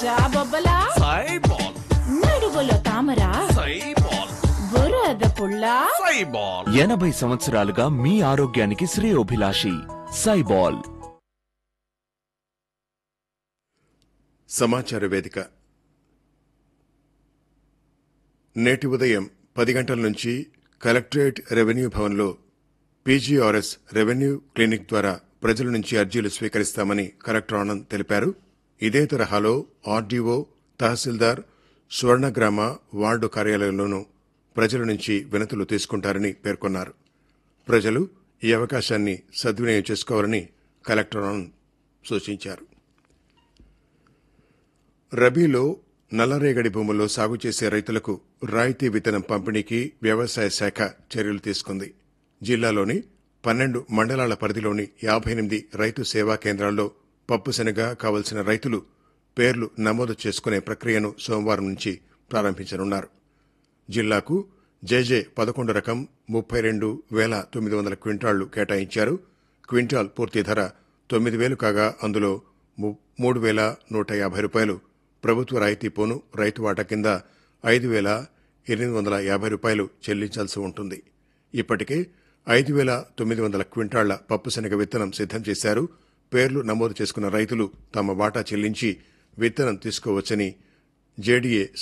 జాబొబ్బలా సైబాల్ నడుగులో తామర సైబాల్ బురద పుల్ల సైబాల్ ఎనభై సంవత్సరాలుగా మీ ఆరోగ్యానికి శ్రేయోభిలాషి సైబాల్ సమాచార వేదిక నేటి ఉదయం పది గంటల నుంచి కలెక్టరేట్ రెవెన్యూ భవన్లో పీజీఆర్ఎస్ రెవెన్యూ క్లినిక్ ద్వారా ప్రజల నుంచి అర్జీలు స్వీకరిస్తామని కలెక్టర్ ఆనంద్ తెలిపారు ఇదే తరహాలో ఆర్డీఓ తహసీల్దార్ స్వర్ణగ్రామ వార్డు కార్యాలయంలోనూ ప్రజల నుంచి వినతులు తీసుకుంటారని పేర్కొన్నారు ప్రజలు ఈ అవకాశాన్ని సద్వినియోగం చేసుకోవాలని కలెక్టర్ ఆనంద్ సూచించారు రబీలో నల్లరేగడి భూముల్లో సాగు చేసే రైతులకు రాయితీ విత్తనం పంపిణీకి వ్యవసాయ శాఖ చర్యలు తీసుకుంది జిల్లాలోని పన్నెండు మండలాల పరిధిలోని యాభై ఎనిమిది రైతు సేవా కేంద్రాల్లో పప్పు శనగ కావలసిన రైతులు పేర్లు నమోదు చేసుకునే ప్రక్రియను సోమవారం నుంచి ప్రారంభించనున్నారు జిల్లాకు జేజే పదకొండు రకం ముప్పై రెండు వేల తొమ్మిది వందల క్వింటాళ్లు కేటాయించారు క్వింటాల్ పూర్తి ధర తొమ్మిది వేలు కాగా అందులో ము- మూడు వేల నూట యాభై రూపాయలు ప్రభుత్వ రాయితీ పోను రైతు వాటా కింద ఐదు వేల ఎనిమిది వందల యాభై రూపాయలు చెల్లించాల్సి ఉంటుంది ఇప్పటికే ఐదు వేల తొమ్మిది వందల క్వింటాళ్ల పప్పు శనగ విత్తనం సిద్దం చేశారు పేర్లు నమోదు చేసుకున్న రైతులు తమ వాటా చెల్లించి విత్తనం తీసుకోవచ్చని జేడీఏ